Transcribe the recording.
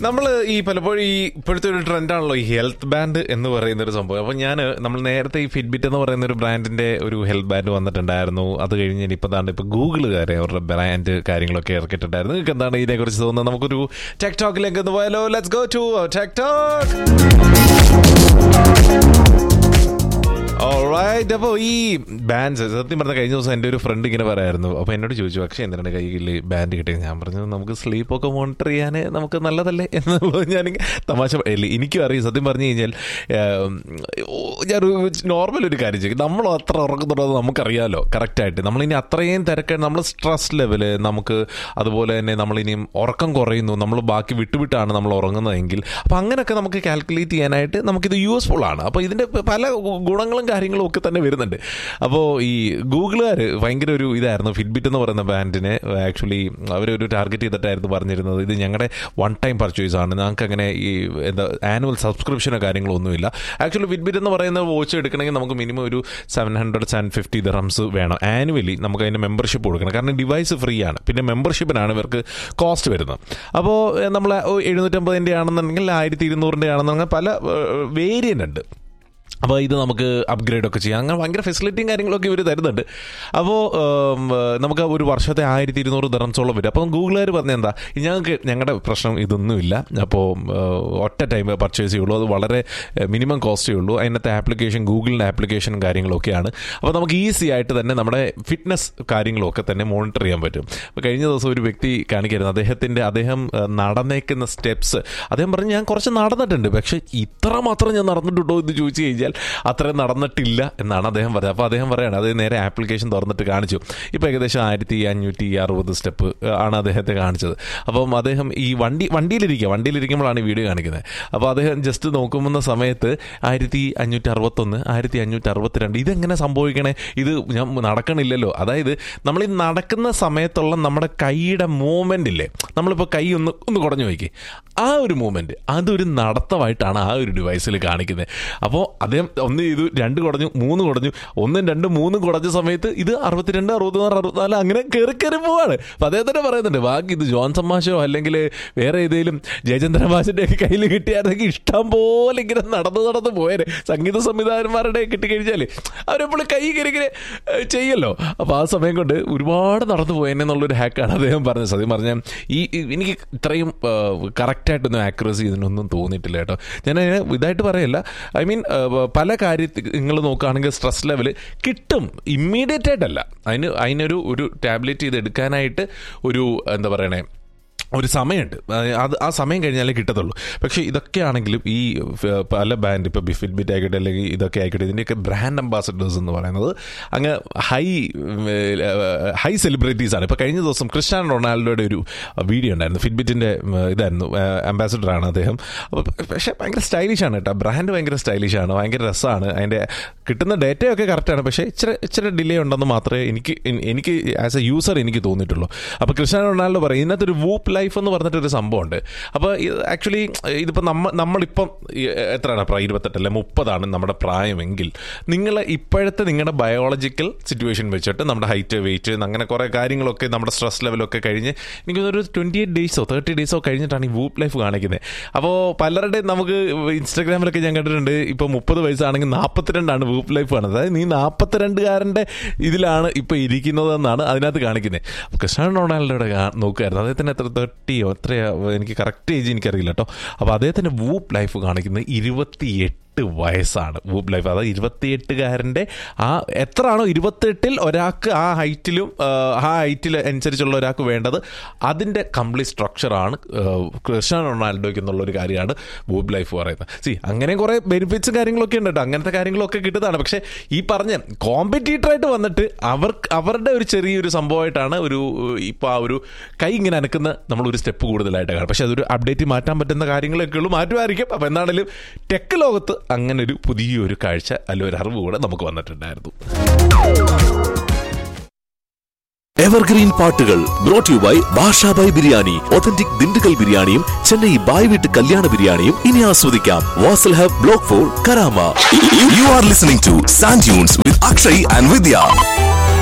നമ്മൾ ഈ പലപ്പോഴും ഈ ഇപ്പോഴത്തെ ഒരു ട്രെൻഡാണല്ലോ ഈ ഹെൽത്ത് ബാൻഡ് എന്ന് പറയുന്ന ഒരു സംഭവം അപ്പോൾ ഞാൻ നമ്മൾ നേരത്തെ ഈ ഫിറ്റ്ബിറ്റ് എന്ന് പറയുന്ന ഒരു ബ്രാൻഡിന്റെ ഒരു ഹെൽത്ത് ബാൻഡ് വന്നിട്ടുണ്ടായിരുന്നു അത് കഴിഞ്ഞ് ഇനിയിപ്പോൾ താണ്ട് ഇപ്പോൾ ഗൂഗിളുകാരെ അവരുടെ ബ്രാൻഡ് കാര്യങ്ങളൊക്കെ ഇറക്കിയിട്ടുണ്ടായിരുന്നു നിങ്ങൾക്ക് എന്താണ് ഇതിനെക്കുറിച്ച് തോന്നുന്നത് നമുക്കൊരു ടെക് ടോക്കിലേക്ക് ഒന്ന് പോയാലോ let's go to tech talk all right അപ്പോൾ ഈ ബാൻഡ്സ് സത്യം പറഞ്ഞ കഴിഞ്ഞ ദിവസം എൻ്റെ ഒരു ഫ്രണ്ട് ഇങ്ങനെ പറയായിരുന്നു അപ്പോൾ എന്നോട് ചോദിച്ചു പക്ഷേ എന്തിനാണ് കയ്യിൽ ബാൻഡ് കിട്ടിയത് ഞാൻ പറഞ്ഞു നമുക്ക് സ്ലീപ്പൊക്കെ മോണിറ്റർ ചെയ്യാൻ നമുക്ക് നല്ലതല്ലേ എന്നുള്ളത് ഞാൻ തമാശ ഇല്ല എനിക്കും അറിയാം സത്യം പറഞ്ഞു കഴിഞ്ഞാൽ ഏം, ഓ, ഞാനൊരു നോർമൽ ഒരു കാര്യം ചെയ്യും നമ്മൾ അത്ര ഉറങ്ങുന്നുണ്ടോ എന്ന് നമുക്കറിയാലോ കറക്റ്റായിട്ട് നമ്മളിനി അത്രയും തിരക്ക് നമ്മൾ സ്ട്രെസ് ലെവല് നമുക്ക് അതുപോലെ തന്നെ നമ്മളിനിയും ഉറക്കം കുറയുന്നു നമ്മൾ ബാക്കി വിട്ടുവിട്ടാണ് നമ്മൾ ഉറങ്ങുന്നതെങ്കിൽ അപ്പോൾ അങ്ങനെയൊക്കെ നമുക്ക് കാൽക്കുലേറ്റ് ചെയ്യാനായിട്ട് നമുക്കിത് യൂസ്ഫുൾ ആണ് അപ്പോൾ ഇതിൻ്റെ പല ഗുണങ്ങളും കാര്യങ്ങളും ഒക്കെ തന്നെ വരുന്നുണ്ട് അപ്പോൾ ഈ ഗൂഗിളുകാർ ഭയങ്കര ഒരു ഇതായിരുന്നു ഫിറ്റ്ബിറ്റ് എന്ന് പറയുന്ന ബാൻഡിനെ ആക്ച്വലി അവരൊരു ടാർഗറ്റ് ചെയ്തിട്ടായിരുന്നു പറഞ്ഞിരുന്നത് ഇത് ഞങ്ങളുടെ വൺ ടൈം പർച്ചേസ് ആണ് ഞങ്ങൾക്ക് അങ്ങനെ ഈ എന്താ ആനുവൽ സബ്സ്ക്രിപ്ഷനോ കാര്യങ്ങളോ ഒന്നുമില്ല ആക്ച്വലി ഫിറ്റ്ബിറ്റ് എന്ന് പറയുന്ന വാച്ച് എടുക്കണമെങ്കിൽ നമുക്ക് മിനിമം ഒരു seven hundred seven fifty dirhams വേണം ആനുവലി നമുക്ക് അതിന് മെമ്പർഷിപ്പ് കൊടുക്കണം കാരണം ഡിവൈസ് ഫ്രീ ആണ് പിന്നെ മെമ്പർഷിപ്പിനാണ് ഇവർക്ക് കോസ്റ്റ് വരുന്നത് അപ്പോൾ നമ്മൾ എഴുന്നൂറ്റമ്പതിൻ്റെ ആണെന്നുണ്ടെങ്കിൽ ആയിരത്തി ഇരുന്നൂറിൻ്റെ ആണെന്നുണ്ടെങ്കിൽ പല വേരിയൻ്റ് ഉണ്ട് അപ്പോൾ ഇത് നമുക്ക് അപ്ഗ്രേഡ് ഒക്കെ ചെയ്യാം അങ്ങനെ ഭയങ്കര ഫെസിലിറ്റിയും കാര്യങ്ങളൊക്കെ ഇവർ തരുന്നുണ്ട് അപ്പോൾ ഉം, നമുക്ക് ഒരു വർഷത്തെ ആയിരത്തി ഇരുന്നൂറ് ദറംസോളം വരും അപ്പം ഗൂഗിളുകാർ പറഞ്ഞ എന്താ ഞങ്ങൾക്ക് ഞങ്ങളുടെ പ്രശ്നം ഇതൊന്നുമില്ല അപ്പോൾ ഒറ്റ ടൈം പർച്ചേസ് ചെയ്യുള്ളൂ അത് വളരെ മിനിമം കോസ്റ്റേ ഉള്ളൂ അതിനകത്തെ ആപ്ലിക്കേഷൻ ഗൂഗിളിൻ്റെ ആപ്ലിക്കേഷനും കാര്യങ്ങളൊക്കെയാണ് അപ്പോൾ നമുക്ക് ഈസി ആയിട്ട് തന്നെ നമ്മുടെ ഫിറ്റ്നസ് കാര്യങ്ങളൊക്കെ തന്നെ മോണിറ്റർ ചെയ്യാൻ പറ്റും അപ്പോൾ കഴിഞ്ഞ ദിവസം ഒരു വ്യക്തി കാണിക്കായിരുന്നു അദ്ദേഹത്തിൻ്റെ അദ്ദേഹം ഏഹ്, നടന്നേക്കുന്ന സ്റ്റെപ്സ് അദ്ദേഹം പറഞ്ഞു ഞാൻ കുറച്ച് നടന്നിട്ടുണ്ട് പക്ഷേ ഇത്ര മാത്രം ഞാൻ നടന്നിട്ടുണ്ടോ എന്ന് ചോദിച്ചു കഴിഞ്ഞാൽ അത്രയും നടന്നിട്ടില്ല എന്നാണ് അദ്ദേഹം പറഞ്ഞത് അപ്പോൾ അദ്ദേഹം പറയുകയാണ് അത് നേരെ ആപ്ലിക്കേഷൻ തുറന്നിട്ട് കാണിച്ചു ഇപ്പോൾ ഏകദേശം ആയിരത്തി അഞ്ഞൂറ്റി അറുപത് സ്റ്റെപ്പ് ആണ് അദ്ദേഹത്തെ കാണിച്ചത് അപ്പം അദ്ദേഹം ഈ വണ്ടി വണ്ടിയിലിരിക്കുക വണ്ടിയിലിരിക്കുമ്പോഴാണ് ഈ വീഡിയോ കാണിക്കുന്നത് അപ്പോൾ അദ്ദേഹം ജസ്റ്റ് നോക്കുമ്പോൾ സമയത്ത് ആയിരത്തി അഞ്ഞൂറ്റി അറുപത്തൊന്ന് ആയിരത്തി അഞ്ഞൂറ്റി അറുപത്തിരണ്ട് ഇതെങ്ങനെ സംഭവിക്കണേ ഇത് ഞാൻ നടക്കണില്ലല്ലോ അതായത് നമ്മൾ ഈ നടക്കുന്ന സമയത്തുള്ള നമ്മുടെ കൈയുടെ മൂവ്മെൻ്റ് ഇല്ലേ നമ്മളിപ്പോൾ കൈ ഒന്ന് ഒന്ന് കുടഞ്ഞു നോക്കി ആ ഒരു മൂവ്മെൻറ്റ് അതൊരു നടത്തമായിട്ടാണ് ആ ഒരു ഡിവൈസിൽ കാണിക്കുന്നത് അപ്പോൾ അദ്ദേഹം ഒന്ന് ചെയ്തു രണ്ട് കുടഞ്ഞു മൂന്ന് കുടഞ്ഞു ഒന്നും രണ്ടും മൂന്നും കുടഞ്ഞ സമയത്ത് ഇത് അറുപത്തിരണ്ട് അറുപത്തിനാറ് അറുപത്തിനാല് അങ്ങനെ കയറി കയറി പോവാണ് അപ്പോൾ അദ്ദേഹം തന്നെ പറയുന്നുണ്ട് ബാക്കി ഇത് ജോൺസൺ മാഷോ അല്ലെങ്കിൽ വേറെ ഏതെങ്കിലും ജയചന്ദ്ര മാഷിൻ്റെ ഒക്കെ കയ്യിൽ കിട്ടിയായിരുന്നെങ്കിൽ ഇഷ്ടം പോലെ ഇങ്ങനെ നടന്ന് നടന്ന് പോയേനെ സംഗീത സംവിധായകന്മാരുടെ കിട്ടിക്കഴിഞ്ഞാൽ അവരെപ്പോഴും കൈ കയറി ഇങ്ങനെ ഏഹ്, ചെയ്യല്ലോ അപ്പോൾ ആ സമയം കൊണ്ട് ഒരുപാട് നടന്നു പോയെന്നുള്ളൊരു ഹാക്കാണ് അദ്ദേഹം പറഞ്ഞത് സത്യം പറഞ്ഞാൽ ഈ ഈ- എനിക്ക് ഇത്രയും കറക്റ്റായിട്ടൊന്നും ആക്യുറസി ഇതിനൊന്നും തോന്നിയിട്ടില്ല കേട്ടോ ഞാൻ അതിനെ ഇതായിട്ട് പറയല്ല ഐ മീൻ പല കാര്യത്തിൽ നിങ്ങൾ നോക്കുകയാണെങ്കിൽ സ്ട്രെസ് ലെവൽ കിട്ടും ഇമ്മീഡിയറ്റ് ആയിട്ടല്ല അതിന് അതിനൊരു ഒരു ടാബ്ലറ്റ് ചെയ്ത് എടുക്കാനായിട്ട് ഒരു എന്താ പറയണേ ഒരു സമയമുണ്ട് അത് ആ സമയം കഴിഞ്ഞാലേ കിട്ടത്തുള്ളൂ പക്ഷേ ഇതൊക്കെ ആണെങ്കിലും ഈ ഫ- പല ബാൻഡ് ഇപ്പോൾ ബിഫിറ്റ് ബിറ്റ് ആയിക്കോട്ടെ അല്ലെങ്കിൽ ഇതൊക്കെ ആയിക്കോട്ടെ ഇതിൻ്റെയൊക്കെ ബ്രാൻഡ് അംബാസഡേഴ്സ് എന്ന് പറയുന്നത് അങ്ങ് ഹൈ ഹൈ സെലിബ്രിറ്റീസ് ആണ് ഇപ്പോൾ കഴിഞ്ഞ ദിവസം ക്രിസ്ത്യാനോ റൊണാൾഡോയുടെ ഒരു വീഡിയോ ഉണ്ടായിരുന്നു ഫിറ്റ്ബിറ്റിൻ്റെ ഇതായിരുന്നു അംബാസഡറാണ് അദ്ദേഹം അപ്പോൾ പക്ഷേ ഭയങ്കര സ്റ്റൈലിഷ് ആണ് കേട്ടോ ബ്രാൻഡ് ഭയങ്കര സ്റ്റൈലിഷ് ആണ് ഭയങ്കര രസമാണ് അതിൻ്റെ കിട്ടുന്ന ഡേറ്റയൊക്കെ കറക്റ്റാണ് പക്ഷേ ഇച്ചിരി ഇച്ചിരി ഡിലേ ഉണ്ടെന്ന് മാത്രമേ എനിക്ക് എനിക്ക് ആസ് എ യൂസർ എനിക്ക് തോന്നിയിട്ടുള്ളൂ അപ്പോൾ ക്രിസ്ത്യാനോ റൊണാൾഡോ പറയും ഇതിനകത്ത് ഒരു വൂപ്പ് ലൈഫ് എന്ന് പറഞ്ഞിട്ടൊരു സംഭവമുണ്ട് അപ്പോൾ ആക്ച്വലി ഇതിപ്പോൾ നമ്മ നമ്മളിപ്പം ഈ എത്രയാണ് പ്രായം ഇരുപത്തെട്ടല്ലേ മുപ്പതാണ് നമ്മുടെ പ്രായമെങ്കിൽ നിങ്ങൾ ഇപ്പോഴത്തെ നിങ്ങളുടെ ബയോളജിക്കൽ സിറ്റുവേഷൻ വെച്ചിട്ട് നമ്മുടെ ഹൈറ്റ് വെയിറ്റ് അങ്ങനെ കുറേ കാര്യങ്ങളൊക്കെ നമ്മുടെ സ്ട്രെസ് ലെവലൊക്കെ കഴിഞ്ഞ് എനിക്ക് ഒരു ട്വൻറ്റി എയ്റ്റ് ഡേയ്സോ തേർട്ടി ഡേയ്സോ കഴിഞ്ഞിട്ടാണ് ഈ വൂപ്പ് ലൈഫ് കാണിക്കുന്നത് അപ്പോൾ പലരുടെയും നമുക്ക് ഇൻസ്റ്റാഗ്രാമിലൊക്കെ ഞാൻ കണ്ടിട്ടുണ്ട് ഇപ്പോൾ മുപ്പത് വയസ്സാണെങ്കിൽ നാൽപ്പത്തിരണ്ടാണ് വൂപ്പ് ലൈഫ് കാണുന്നത് അതായത് നീ നാൽപ്പത്തിരണ്ടുകാരൻ്റെ ഇതിലാണ് ഇപ്പോൾ ഇരിക്കുന്നതെന്നാണ് അതിനകത്ത് കാണിക്കുന്നത് അപ്പോൾ ക്രിസ്ത്യാനോ റൊണാൾഡോയുടെ കാ- നോക്കുമായിരുന്നു അദ്ദേഹത്തിന് എത്ര തേർട്ടിയോ എത്രയോ എനിക്ക് കറക്റ്റ് ഏജ് എനിക്കറിയില്ല കേട്ടോ അപ്പോൾ അദ്ദേഹത്തിൻ്റെ വൂപ്പ് ലൈഫ് കാണിക്കുന്നത് ഇരുപത്തിയെട്ട് വയസ്സാണ് വൂപ്പ് ലൈഫ് അതായത് ഇരുപത്തിയെട്ടുകാരൻ്റെ ആ എത്രയാണോ ഇരുപത്തെട്ടിൽ ഒരാൾക്ക് ആ ഹൈറ്റിലും ആ ഹൈറ്റിൽ അനുസരിച്ചുള്ള ഒരാൾക്ക് വേണ്ടത് അതിൻ്റെ കംപ്ലീറ്റ് സ്ട്രക്ചറാണ് ക്രിസ്ത്യാനോ റൊണാൾഡോയ്ക്ക് എന്നുള്ള ഒരു കാര്യമാണ് വൂപ്പ് ലൈഫ് പറയുന്നത് സി അങ്ങനെ കുറേ ബെനിഫിറ്റ്സും കാര്യങ്ങളൊക്കെ ഉണ്ട് കേട്ടോ അങ്ങനത്തെ കാര്യങ്ങളൊക്കെ കിട്ടുന്നതാണ് പക്ഷേ ഈ പറഞ്ഞ കോമ്പറ്റീറ്ററായിട്ട് വന്നിട്ട് അവർക്ക് അവരുടെ ഒരു ചെറിയൊരു സംഭവമായിട്ടാണ് ഒരു ഇപ്പോൾ ആ ഒരു കൈ ഇങ്ങനെ അനക്കുന്ന നമ്മളൊരു സ്റ്റെപ്പ് കൂടുതലായിട്ട് കാണും പക്ഷേ അതൊരു അപ്ഡേറ്റ് മാറ്റാൻ പറ്റുന്ന കാര്യങ്ങളൊക്കെ ഉള്ളൂ മാറ്റുമായിരിക്കും അപ്പോൾ എന്താണെങ്കിലും ടെക് ലോകത്ത് അങ്ങനെ ഒരു പുതിയൊരു കാഴ്ച അല്ലെങ്കിൽ ഒരു അറിവ് കൂടെ നമുക്ക് വന്നിട്ടുണ്ടായിരുന്നു എവർഗ്രീൻ പാട്ടുകൾ brought you by Basha Bhai biryani authentic Dindigul ബിരിയാണിയും ചെന്നൈ ബായ് വീട്ട് കല്യാണ ബിരിയാണിയും ഇനി ആസ്വദിക്കാം Vasal hub block four Karama You are listening to Sand Dunes with Akshay and Vidya.